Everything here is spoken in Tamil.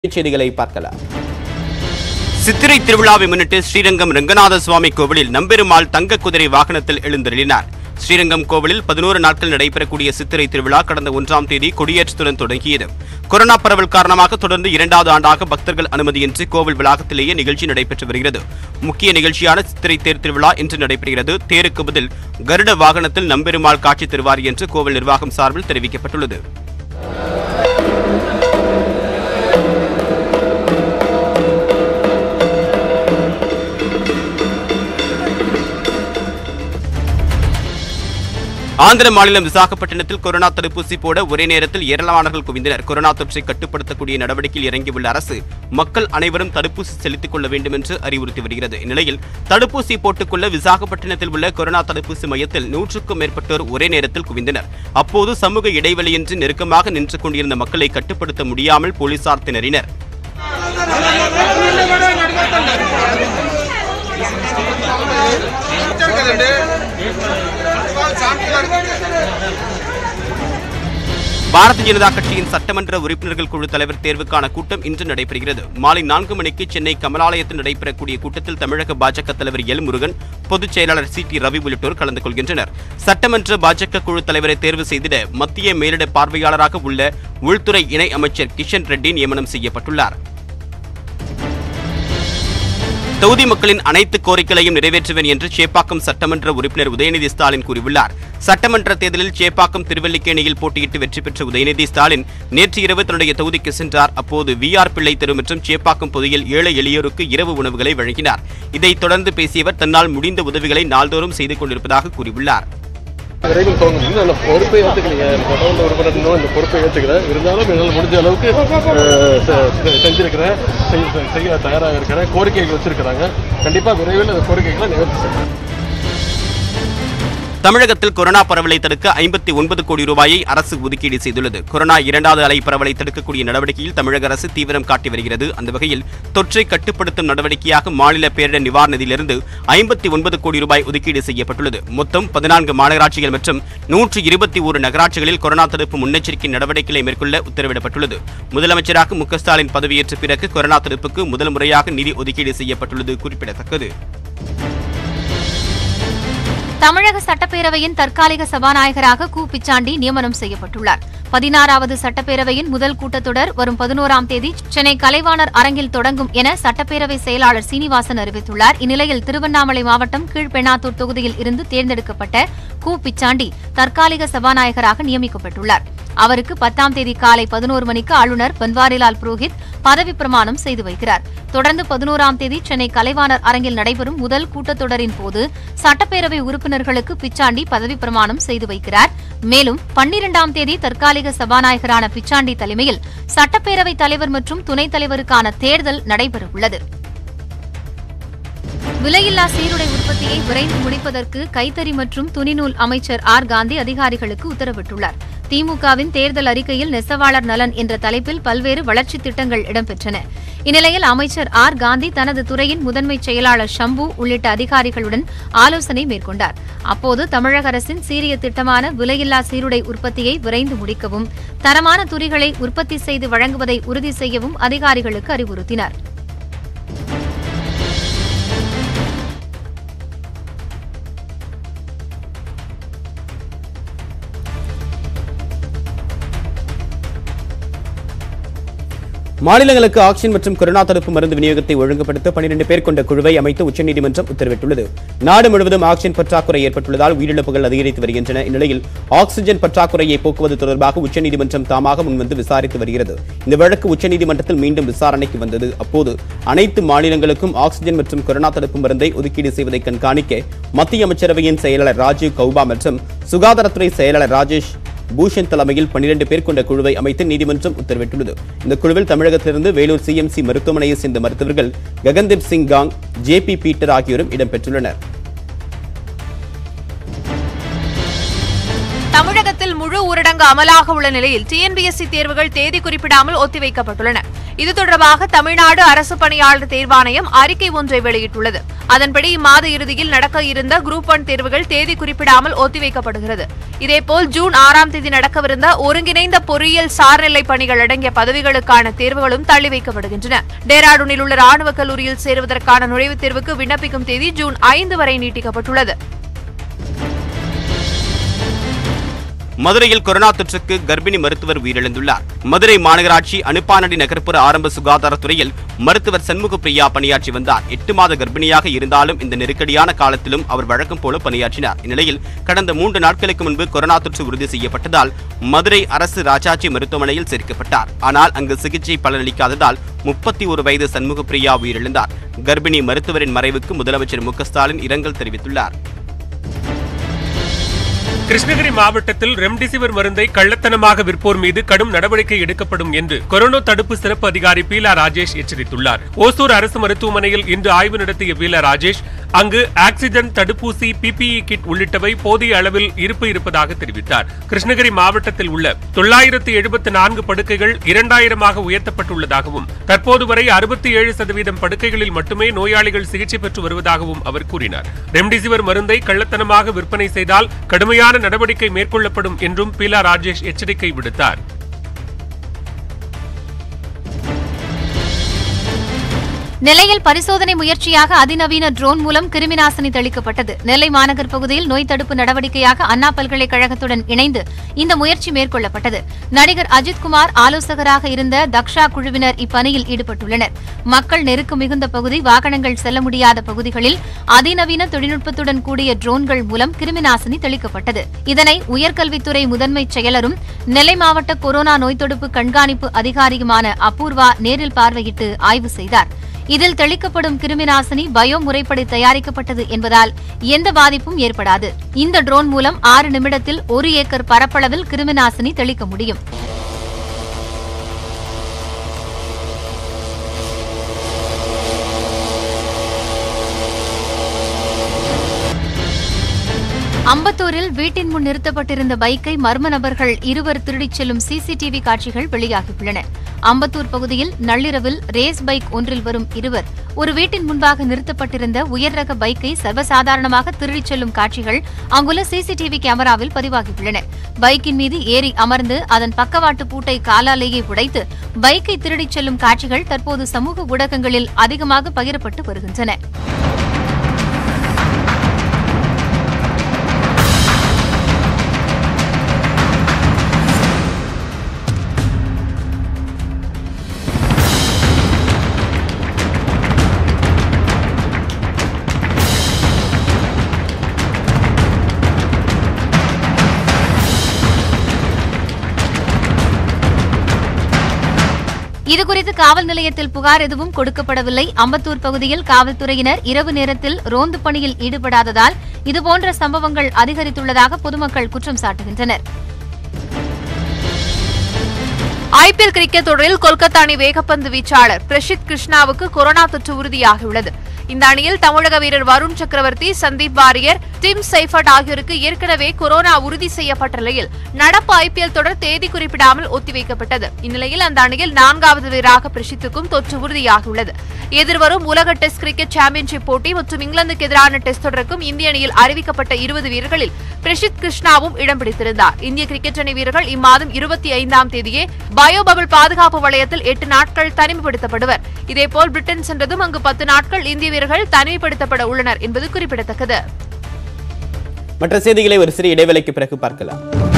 செய்திகளை பார்க்கலாம் சித்திரை திருவிழாவை முன்னிட்டு ஸ்ரீரங்கம் ரங்கநாத சுவாமி கோவிலில் நம்பெருமாள் தங்க குதிரை வாகனத்தில் எழுந்தருளினார் ஸ்ரீரங்கம் கோவிலில் பதினோரு நாட்கள் நடைபெறக்கூடிய சித்திரை திருவிழா கடந்த ஒன்றாம் தேதி கொடியேற்றத்துடன் தொடங்கியது கொரோனா பரவல் காரணமாக தொடர்ந்து இரண்டாவது ஆண்டாக பக்தர்கள் அனுமதியின்றி கோவில் வளாகத்திலேயே நிகழ்ச்சி நடைபெற்று வருகிறது முக்கிய நிகழ்ச்சியான சித்திரை தேர் திருவிழா இன்று நடைபெறுகிறது தேருக்கு பதில் கருட வாகனத்தில் நம்பெருமாள் காட்சி தருவார் என்று கோவில் நிர்வாகம் சார்பில் தெரிவிக்கப்பட்டுள்ளது ஆந்திர மாநிலம் விசாகப்பட்டினத்தில் கொரோனா தடுப்பூசி போட ஒரே நேரத்தில் ஏராளமானவர்கள் குவிந்தனர் கொரோனா தொற்றை கட்டுப்படுத்தக்கூடிய நடவடிக்கையில் இறங்கியுள்ள அரசு மக்கள் அனைவரும் தடுப்பூசி செலுத்திக் கொள்ள வேண்டும் என்று அறிவுறுத்தி வருகிறது இந்நிலையில் தடுப்பூசி போட்டுக்கொள்ள விசாகப்பட்டினத்தில் உள்ள கொரோனா தடுப்பூசி மையத்தில் நூற்றுக்கும் மேற்பட்டோர் ஒரே நேரத்தில் குவிந்தனர் அப்போது சமூக இடைவெளியின்றி நெருக்கமாக நின்று கொண்டிருந்த மக்களை கட்டுப்படுத்த முடியாமல் போலீசார் திணறினர் பாரதிய ஜனதா கட்சியின் சட்டமன்ற உறுப்பினர்கள் குழு தலைவர் தேர்வுக்கான கூட்டம் இன்று நடைபெறுகிறது மாலை நான்கு மணிக்கு சென்னை கமலாலயத்தில் நடைபெறக்கூடிய கூட்டத்தில் தமிழக பாஜக தலைவர் எல் முருகன் பொதுச் செயலாளர் சி டி ரவி உள்ளிட்டோர் கலந்து கொள்கின்றனர் சட்டமன்ற பாஜக குழு தலைவரை தேர்வு செய்திட மத்திய மேலிட பார்வையாளராக உள்ள உள்துறை இணை அமைச்சர் கிஷன் ரெட்டி நியமனம் செய்யப்பட்டுள்ளார் தொகுதி மக்களின் அனைத்து கோரிக்கைகளையும் நிறைவேற்றுவேன் என்று சேப்பாக்கம் சட்டமன்ற உறுப்பினர் உதயநிதி ஸ்டாலின் கூறியுள்ளார் சட்டமன்ற தேர்தலில் சேப்பாக்கம் திருவல்லிக்கேணியில் போட்டியிட்டு வெற்றி பெற்ற உதயநிதி ஸ்டாலின் நேற்று இரவு தன்னுடைய தொகுதிக்கு சென்றார் அப்போது வி ஆர் பிள்ளை தெரு மற்றும் சேப்பாக்கம் பகுதியில் ஏழை எளியோருக்கு இரவு உணவுகளை வழங்கினார் இதைத் தொடர்ந்து பேசியவர் தன்னால் முடிந்த உதவிகளை நாள்தோறும் செய்து கொண்டிருப்பதாக கூறியுள்ளார் விரைவில் துவங்கும் இன்னும் அந்த பொறுப்பை ஏற்றுக்கலைங்க சட்டமன்ற உறுப்பினர் இன்னும் இந்த பொறுப்பை ஏற்றுக்கிறேன் இருந்தாலும் என்னால் முடிஞ்ச அளவுக்கு அஹ், செ- செ- செஞ்சிருக்கிறேன் செய்ய செய்ய தயாராக இருக்கிறேன் கோரிக்கைகள் வச்சிருக்கிறாங்க கண்டிப்பாக விரைவில் அந்த கோரிக்கைகளை நிவர்த்தி செய்கிறேன் தமிழகத்தில் கொரோனா பரவலை தடுக்க ஐம்பத்தி ஒன்பது கோடி ரூபாயை அரசு ஒதுக்கீடு செய்துள்ளது கொரோனா இரண்டாவது அலை பரவலை தடுக்கக்கூடிய நடவடிக்கையில் தமிழக அரசு தீவிரம் காட்டி வருகிறது அந்த வகையில் தொற்றை கட்டுப்படுத்தும் நடவடிக்கையாக மாநில பேரிடர் நிவாரண நிதியிலிருந்து ஐம்பத்தி ஒன்பது கோடி ரூபாய் ஒதுக்கீடு செய்யப்பட்டுள்ளது மொத்தம் பதினான்கு மாநகராட்சிகள் மற்றும் நூற்று இருபத்தி ஒரு நகராட்சிகளில் கொரோனா தடுப்பு முன்னெச்சரிக்கை நடவடிக்கைகளை மேற்கொள்ள உத்தரவிடப்பட்டுள்ளது முதலமைச்சராக மு க ஸ்டாலின் பதவியேற்ற பிறகு கொரோனா தடுப்புக்கு முதல் முறையாக நிதி ஒதுக்கீடு செய்யப்பட்டுள்ளது குறிப்பிடத்தக்கது தமிழக சட்டப்பேரவையின் தற்காலிக சபாநாயகராக கு பிச்சாண்டி நியமனம் செய்யப்பட்டுள்ளார் பதினாறாவது சட்டப்பேரவையின் முதல் கூட்டத்தொடர் வரும் பதினோராம் தேதி சென்னை கலைவாணர் அரங்கில் தொடங்கும் என சட்டப்பேரவை செயலாளர் சீனிவாசன் அறிவித்துள்ளார் இந்நிலையில் திருவண்ணாமலை மாவட்டம் கீழ்பெண்ணாத்தூர் தொகுதியில் இருந்து தேர்ந்தெடுக்கப்பட்ட கு பிச்சாண்டி தற்காலிக சபாநாயகராக நியமிக்கப்பட்டுள்ளார் அவருக்கு பத்தாம் தேதி காலை பதினோரு மணிக்கு ஆளுநர் பன்வாரிலால் புரோஹித் பதவி பிரமாணம் செய்து வைக்கிறார் தொடர்ந்து பதினோராம் தேதி சென்னை கலைவாணர் அரங்கில் நடைபெறும் முதல் கூட்டத்தொடரின் போது சட்டப்பேரவை உறுப்பினர்களுக்கு பிச்சாண்டி பதவி பிரமாணம் செய்து வைக்கிறார் மேலும் பன்னிரண்டாம் தேதி தற்காலிக சபாநாயகரான பிச்சாண்டி தலைமையில் சட்டப்பேரவைத் தலைவர் மற்றும் துணைத் தலைவருக்கான தேர்தல் நடைபெறவுள்ளது விலையில்லா சீருடை உற்பத்தியை விரைந்து முடிப்பதற்கு கைத்தறி மற்றும் துணிநூல் அமைச்சர் ஆர் காந்தி அதிகாரிகளுக்கு உத்தரவிட்டுள்ளார் திமுகவின் தேர்தல் அறிக்கையில் நெசவாளர் நலன் என்ற தலைப்பில் பல்வேறு வளர்ச்சித் திட்டங்கள் இடம்பெற்றன இந்நிலையில் அமைச்சர் ஆர் காந்தி தனது துறையின் முதன்மை செயலாளர் ஷம்பு உள்ளிட்ட அதிகாரிகளுடன் ஆலோசனை மேற்கொண்டார் அப்போது தமிழக அரசின் சீரிய திட்டமான விலையில்லா சீருடை உற்பத்தியை விரைந்து முடிக்கவும் தரமான துணிகளை உற்பத்தி செய்து வழங்குவதை உறுதி செய்யவும் அதிகாரிகளுக்கு அறிவுறுத்தினார் மாநிலங்களுக்கு ஆக்சிஜன் மற்றும் கொரோனா தடுப்பு மருந்து விநியோகத்தை ஒழுங்குபடுத்த பன்னிரண்டு பேர் கொண்ட குழுவை அமைத்து உச்சநீதிமன்றம் உத்தரவிட்டுள்ளது நாடு முழுவதும் ஆக்சிஜன் பற்றாக்குறை ஏற்பட்டுள்ளதால் உயிரிழப்புகள் அதிகரித்து வருகின்றன இந்நிலையில் ஆக்சிஜன் பற்றாக்குறையை போக்குவது தொடர்பாக உச்சநீதிமன்றம் தாமாக முன்வந்து விசாரித்து வருகிறது இந்த வழக்கு உச்சநீதிமன்றத்தில் மீண்டும் விசாரணைக்கு வந்தது அப்போது அனைத்து மாநிலங்களுக்கும் ஆக்சிஜன் மற்றும் கொரோனா தடுப்பு மருந்தை ஒதுக்கீடு செய்வதை கண்காணிக்க மத்திய அமைச்சரவையின் செயலாளர் ராஜீவ் கௌபா மற்றும் சுகாதாரத்துறை செயலாளர் ராஜேஷ் பூஷன் தலைமையில் பன்னிரண்டு பேர் கொண்ட குழுவை அமைத்து நீதிமன்றம் உத்தரவிட்டுள்ளது இந்த குழுவில் தமிழகத்திலிருந்து வேலூர் சிஎம்சி மருத்துவமனையை சேர்ந்த மருத்துவர்கள் Gagandeep Singh Kang J P Peter ஆகியோரும் இடம்பெற்றுள்ளனர் தமிழகத்தில் முழு ஊரடங்கு அமலாக உள்ள நிலையில் டிஎன்பிஎஸ்சி தேர்வுகள் தேதி குறிப்பிடாமல் ஒத்திவைக்கப்பட்டுள்ளன இது தொடர்பாக தமிழ்நாடு அரசு பணியாளர் தேர்வாணையம் அறிக்கை ஒன்றை வெளியிட்டுள்ளது அதன்படி இம்மாத இறுதியில் நடக்க இருந்த குரூப் ஒன் தேர்வுகள் தேதி குறிப்பிடாமல் ஒத்திவைக்கப்படுகிறது இதேபோல் ஜூன் ஆறாம் தேதி நடக்கவிருந்த ஒருங்கிணைந்த பொறியியல் சார்நிலை பணிகள் அடங்கிய பதவிகளுக்கான தேர்வுகளும் தள்ளி வைக்கப்படுகின்றன டேராடூனில் உள்ள ராணுவ கல்லூரியில் சேருவதற்கான நுழைவுத் தேர்வுக்கு விண்ணப்பிக்கும் தேதி ஜூன் ஐந்து வரை நீட்டிக்கப்பட்டுள்ளது மதுரையில் கொரோனா தொற்றுக்கு கர்ப்பிணி மருத்துவர் உயிரிழந்துள்ளார் மதுரை மாநகராட்சி அனுப்பானடி நகர்ப்புற ஆரம்ப சுகாதாரத்துறையில் மருத்துவர் சண்முக பிரியா பணியாற்றி வந்தார் எட்டு மாத கர்ப்பிணியாக இருந்தாலும் இந்த நெருக்கடியான காலத்திலும் அவர் வழக்கம் போல பணியாற்றினார் இந்நிலையில் கடந்த மூன்று நாட்களுக்கு முன்பு கொரோனா தொற்று உறுதி செய்யப்பட்டதால் மதுரை அரசு ராஜாஜி மருத்துவமனையில் சேர்க்கப்பட்டார் ஆனால் அங்கு சிகிச்சை பலனளிக்காததால் முப்பத்தி ஒரு வயது சண்முக பிரியா உயிரிழந்தார் கர்ப்பிணி மருத்துவரின் மறைவுக்கு முதலமைச்சர் மு க ஸ்டாலின் இரங்கல் தெரிவித்துள்ளார் கிருஷ்ணகிரி மாவட்டத்தில் ரெம்டெசிவிர் மருந்தை கள்ளத்தனமாக விற்போர் மீது கடும் நடவடிக்கை எடுக்கப்படும் என்று கொரோனா தடுப்பு சிறப்பு அதிகாரி பீலா ராஜேஷ் எச்சரித்துள்ளார் ஓசூர் அரசு மருத்துவமனையில் இன்று ஆய்வு நடத்திய பீலா ராஜேஷ் அங்கு ஆக்சிஜன் தடுப்பூசி பிபிஇ கிட் உள்ளிட்டவை போதிய அளவில் இருப்பு இருப்பதாக தெரிவித்தார் கிருஷ்ணகிரி மாவட்டத்தில் உள்ள தொள்ளாயிரத்து எழுபத்து நான்கு படுக்கைகள் இரண்டாயிரமாக உயர்த்தப்பட்டுள்ளதாகவும் தற்போது வரை அறுபத்தி ஏழு சதவீதம் படுக்கைகளில் மட்டுமே நோயாளிகள் சிகிச்சை பெற்று வருவதாகவும் அவர் கூறினார் ரெம்டெசிவிர் மருந்தை கள்ளத்தனமாக விற்பனை செய்தால் கடுமையான நடவடிக்கை மேற்கொள்ளப்படும் என்றும் பீலா ராஜேஷ் எச்சரிக்கை விடுத்தார் நெல்லையில் பரிசோதனை முயற்சியாக அதிநவீன ட்ரோன் மூலம் கிருமிநாசினி தெளிக்கப்பட்டது நெல்லை மாநகர் பகுதியில் நோய் தடுப்பு நடவடிக்கையாக அண்ணா பல்கலைக்கழகத்துடன் இணைந்து இந்த முயற்சி மேற்கொள்ளப்பட்டது நடிகர் அஜித்குமார் ஆலோசகராக இருந்த தக்ஷா குழுவினர் இப்பணியில் ஈடுபட்டுள்ளனர் மக்கள் நெருக்கம் மிகுந்த பகுதி வாகனங்கள் செல்ல முடியாத பகுதிகளில் அதிநவீன தொழில்நுட்பத்துடன் கூடிய ட்ரோன்கள் மூலம் கிருமிநாசினி தெளிக்கப்பட்டது இதனை உயர்கல்வித்துறை முதன்மைச் செயலரும் நெல்லை மாவட்ட கொரோனா நோய் தடுப்பு கண்காணிப்பு அதிகாரியுமான அபூர்வா நேரில் பார்வையிட்டு ஆய்வு செய்தார் இதில் தெளிக்கப்படும் கிருமிநாசினி பயோ முறைப்படி தயாரிக்கப்பட்டது என்பதால் எந்த பாதிப்பும் ஏற்படாது இந்த ட்ரோன் மூலம் ஆறு நிமிடத்தில் ஒரு ஏக்கர் பரப்பளவில் கிருமிநாசினி தெளிக்க முடியும் அம்பத்தூரில் வீட்டின் முன் நிறுத்தப்பட்டிருந்த பைக்கை மர்ம நபர்கள் இருவர் திருடிச் செல்லும் சிசிடிவி காட்சிகள் வெளியாகியுள்ளன அம்பத்தூர் பகுதியில் நள்ளிரவில் ரேஸ் பைக் ஒன்றில் வரும் இருவர் ஒரு வீட்டின் முன்பாக நிறுத்தப்பட்டிருந்த உயர் ரக பைக்கை சர்வசாதாரணமாக திருடிச் செல்லும் காட்சிகள் அங்குள்ள சிசிடிவி கேமராவில் பதிவாகியுள்ளன பைக்கின் மீது ஏறி அமர்ந்து அதன் பக்கவாட்டு பூட்டை காலாலேயே உடைத்து பைக்கை திருடிச் செல்லும் காட்சிகள் தற்போது சமூக ஊடகங்களில் அதிகமாக பகிரப்பட்டு வருகின்றன இதுகுறித்து காவல் நிலையத்தில் புகார் எதுவும் கொடுக்கப்படவில்லை அம்பத்தூர் பகுதியில் காவல்துறையினர் இரவு நேரத்தில் ரோந்து பணியில் ஈடுபடாததால் இதுபோன்ற சம்பவங்கள் அதிகரித்துள்ளதாக பொதுமக்கள் குற்றம் சாட்டுகின்றனர் ஐபிஎல் கிரிக்கெட் தொடரில் கொல்கத்தா அணி வேகப்பந்து வீச்சாளர் பிரசித் கிருஷ்ணாவுக்கு கொரோனா தொற்று உறுதியாகியுள்ளது இந்த அணியில் தமிழக வீரர் வருண் சக்கரவர்த்தி சந்தீப் வாரியர் டிம் சைஃபர்ட் ஆகியோருக்கு ஏற்கனவே கொரோனா உறுதி செய்யப்பட்ட நிலையில் நடப்பு ஐபிஎல் தொடர் தேதி குறிப்பிடாமல் ஒத்திவைக்கப்பட்டது இந்நிலையில் அந்த அணியில் நான்காவது வீரராக பிரசித்துக்கும் தொற்று உறுதியாகியுள்ளது எதிர்வரும் உலக டெஸ்ட் கிரிக்கெட் சாம்பியன்ஷிப் போட்டி மற்றும் இங்கிலாந்துக்கு எதிரான டெஸ்ட் தொடருக்கும் இந்திய அணியில் அறிவிக்கப்பட்ட இருபது வீரர்களில் பிரசித் கிருஷ்ணாவும் இடம் பிடித்திருந்தார் இந்திய கிரிக்கெட் அணி வீரர்கள் இம்மாதம் இருபத்தி ஐந்தாம் தேதியே பயோ பபிள் பாதுகாப்பு வளையத்தில் எட்டு நாட்கள் தனிமைப்படுத்தப்படுவர் இதேபோல் பிரிட்டன் சென்றதும் அங்கு பத்து நாட்கள் இந்திய வீரர்கள் தனிமைப்படுத்தப்பட உள்ளனர் என்பது குறிப்பிடத்தக்கது மற்ற செய்திகளை ஒரு சிறிய இடைவேளைக்கு பிறகு பார்க்கலாம்